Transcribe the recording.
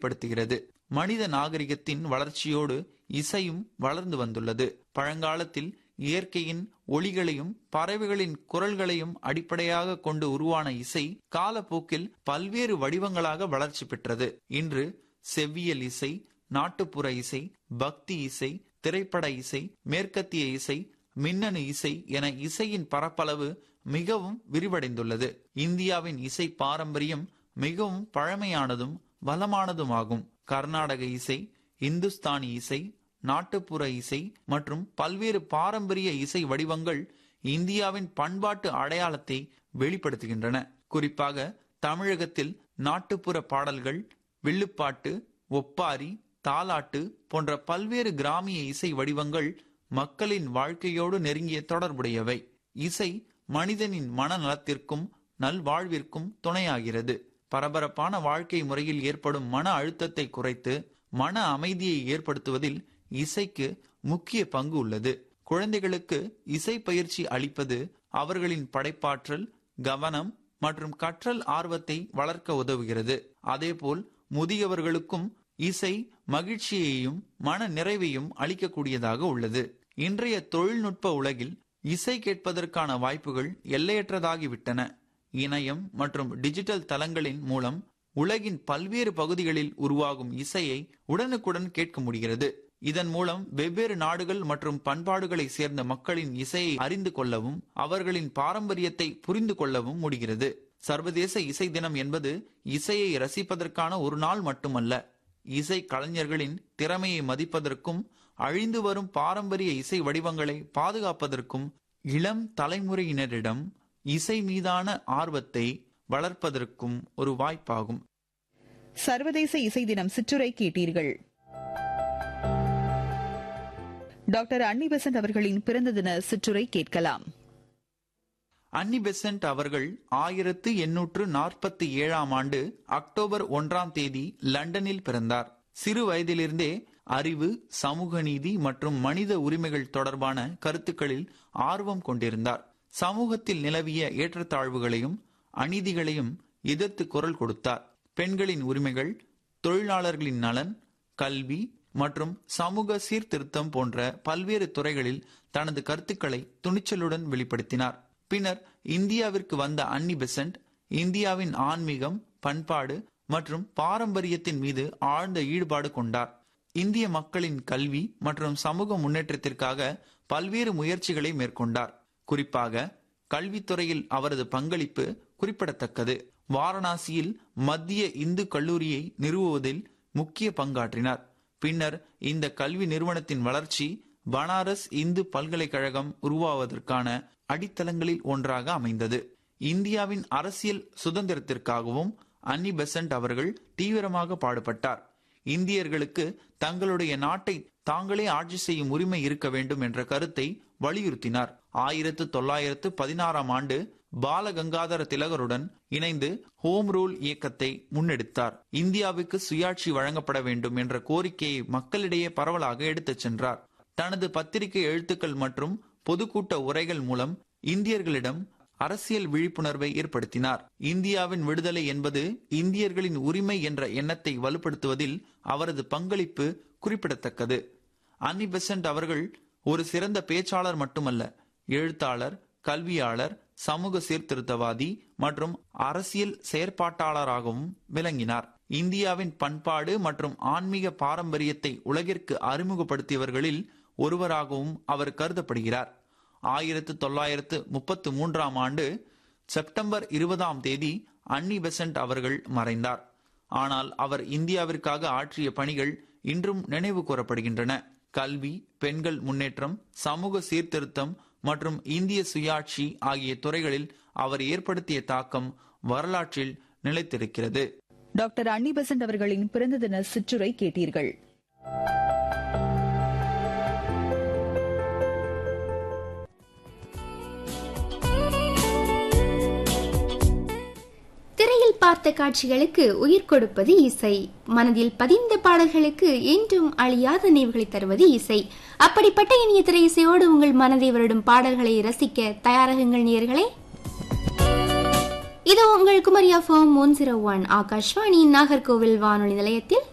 வெளிப்படுத்துகிறது மனித நாகரிகத்தின் வளர்ச்சியோடு இசையும் வளர்ந்து வந்துள்ளது பழங்காலத்தில் இயற்கையின் ஒளிகளையும் பறவைகளின் குரல்களையும் அடிப்படையாக கொண்டு உருவான இசை காலப்போக்கில் பல்வேறு வடிவங்களாக வளர்ச்சி பெற்றது இன்று செவ்வியல் இசை நாட்டுப்புற இசை பக்தி இசை திரைப்பட இசை மேற்கத்திய இசை மின்னணு இசை என இசையின் பரப்பளவு மிகவும் விரிவடைந்துள்ளது இந்தியாவின் இசை பாரம்பரியம் மிகவும் பழமையானதும் வளமானதுமாகும் கர்நாடக இசை இந்துஸ்தானி இசை நாட்டுப்புற இசை மற்றும் பல்வேறு பாரம்பரிய இசை வடிவங்கள் இந்தியாவின் பண்பாட்டு அடையாளத்தை வெளிப்படுத்துகின்றன குறிப்பாக தமிழகத்தில் நாட்டுப்புற பாடல்கள் வில்லுப்பாட்டு ஒப்பாரி தாலாட்டு போன்ற பல்வேறு கிராமிய இசை வடிவங்கள் மக்களின் வாழ்க்கையோடு நெருங்கிய தொடர்புடையவை இசை மனிதனின் மனநலத்திற்கும் நல்வாழ்விற்கும் துணையாகிறது பரபரப்பான வாழ்க்கை முறையில் ஏற்படும் மன அழுத்தத்தை குறைத்து மன அமைதியை ஏற்படுத்துவதில் இசைக்கு முக்கிய பங்கு உள்ளது குழந்தைகளுக்கு இசை பயிற்சி அளிப்பது அவர்களின் படைப்பாற்றல் கவனம் மற்றும் கற்றல் ஆர்வத்தை வளர்க்க உதவுகிறது அதேபோல் முதியவர்களுக்கும் இசை மகிழ்ச்சியையும் மன நிறைவையும் அளிக்கக்கூடியதாக உள்ளது இன்றைய தொழில்நுட்ப உலகில் இசை கேட்பதற்கான வாய்ப்புகள் எல்லையற்றதாகிவிட்டன இணையம் மற்றும் டிஜிட்டல் தளங்களின் மூலம் உலகின் பல்வேறு பகுதிகளில் உருவாகும் இசையை உடனுக்குடன் கேட்க முடிகிறது இதன் மூலம் வெவ்வேறு நாடுகள் மற்றும் பண்பாடுகளை சேர்ந்த மக்களின் இசையை அறிந்து கொள்ளவும் அவர்களின் பாரம்பரியத்தை புரிந்து கொள்ளவும் முடிகிறது சர்வதேச இசை தினம் என்பது இசையை ரசிப்பதற்கான ஒரு நாள் மட்டுமல்ல இசை கலைஞர்களின் திறமையை மதிப்பதற்கும் அழிந்து வரும் பாரம்பரிய இசை வடிவங்களை பாதுகாப்பதற்கும் இளம் தலைமுறையினரிடம் இசை மீதான ஆர்வத்தை வளர்ப்பதற்கும் ஒரு வாய்ப்பாகும் சர்வதேச இசை தினம் சிற்றுரை கேட்டீர்கள் டாக்டர் அன்னி பெசன்ட் அவர்களின் பிறந்த தின சிற்றுரை கேட்கலாம் அன்னி பெசன்ட் அவர்கள் ஆயிரத்து எண்ணூற்று நாற்பத்தி ஏழாம் ஆண்டு அக்டோபர் ஒன்றாம் தேதி லண்டனில் பிறந்தார் சிறு வயதிலிருந்தே அறிவு சமூக நீதி மற்றும் மனித உரிமைகள் தொடர்பான கருத்துக்களில் ஆர்வம் கொண்டிருந்தார் சமூகத்தில் நிலவிய ஏற்றத்தாழ்வுகளையும் அநீதிகளையும் எதிர்த்து குரல் கொடுத்தார் பெண்களின் உரிமைகள் தொழிலாளர்களின் நலன் கல்வி மற்றும் சமூக சீர்திருத்தம் போன்ற பல்வேறு துறைகளில் தனது கருத்துக்களை துணிச்சலுடன் வெளிப்படுத்தினார் பின்னர் இந்தியாவிற்கு வந்த அன்னி பெசன்ட் இந்தியாவின் ஆன்மீகம் பண்பாடு மற்றும் பாரம்பரியத்தின் மீது ஆழ்ந்த ஈடுபாடு கொண்டார் இந்திய மக்களின் கல்வி மற்றும் சமூக முன்னேற்றத்திற்காக பல்வேறு முயற்சிகளை மேற்கொண்டார் குறிப்பாக கல்வித்துறையில் அவரது பங்களிப்பு குறிப்பிடத்தக்கது வாரணாசியில் மத்திய இந்து கல்லூரியை நிறுவுவதில் முக்கிய பங்காற்றினார் பின்னர் இந்த கல்வி நிறுவனத்தின் வளர்ச்சி பனாரஸ் இந்து பல்கலைக்கழகம் உருவாவதற்கான அடித்தளங்களில் ஒன்றாக அமைந்தது இந்தியாவின் அரசியல் சுதந்திரத்திற்காகவும் அன்னி பெசன்ட் அவர்கள் தீவிரமாக பாடுபட்டார் இந்தியர்களுக்கு தங்களுடைய நாட்டை தாங்களே ஆட்சி செய்யும் உரிமை இருக்க வேண்டும் என்ற கருத்தை வலியுறுத்தினார் ஆயிரத்து தொள்ளாயிரத்து பதினாறாம் ஆண்டு பாலகங்காதர திலகருடன் இணைந்து ஹோம் ரூல் இயக்கத்தை முன்னெடுத்தார் இந்தியாவுக்கு சுயாட்சி வழங்கப்பட வேண்டும் என்ற கோரிக்கையை மக்களிடையே பரவலாக எடுத்துச் சென்றார் தனது பத்திரிகை எழுத்துக்கள் மற்றும் பொதுக்கூட்ட உரைகள் மூலம் இந்தியர்களிடம் அரசியல் விழிப்புணர்வை ஏற்படுத்தினார் இந்தியாவின் விடுதலை என்பது இந்தியர்களின் உரிமை என்ற எண்ணத்தை வலுப்படுத்துவதில் அவரது பங்களிப்பு குறிப்பிடத்தக்கது அன்னி பெசன்ட் அவர்கள் ஒரு சிறந்த பேச்சாளர் மட்டுமல்ல எழுத்தாளர் கல்வியாளர் சமூக சீர்திருத்தவாதி மற்றும் அரசியல் செயற்பாட்டாளராகவும் விளங்கினார் இந்தியாவின் பண்பாடு மற்றும் ஆன்மீக பாரம்பரியத்தை உலகிற்கு அறிமுகப்படுத்தியவர்களில் ஒருவராகவும் அவர் கருதப்படுகிறார் ஆயிரத்து தொள்ளாயிரத்து முப்பத்து மூன்றாம் ஆண்டு செப்டம்பர் இருபதாம் தேதி அன்னி பெசன்ட் அவர்கள் மறைந்தார் ஆனால் அவர் இந்தியாவிற்காக ஆற்றிய பணிகள் இன்றும் நினைவு கூறப்படுகின்றன கல்வி பெண்கள் முன்னேற்றம் சமூக சீர்திருத்தம் மற்றும் இந்திய சுயாட்சி ஆகிய துறைகளில் அவர் ஏற்படுத்திய தாக்கம் வரலாற்றில் நிலைத்திருக்கிறது டாக்டர் அன்னி பெசன்ட் அவர்களின் பிறந்த தின சிற்றுரை கேட்டீர்கள் திரையில் பார்த்த காட்சிகளுக்கு உயிர் கொடுப்பது இசை மனதில் பதிந்த பாடல்களுக்கு என்றும் அழியாத நினைவுகளை தருவது இசை அப்படிப்பட்ட இனிய திரை இசையோடு உங்கள் மனதை வருடும் பாடல்களை ரசிக்க தயாராகுங்கள் நேர்களே இது உங்கள் குமரியா ஃபோம் one zero one Akashvani Nagercoil வானொலி நிலையத்தில்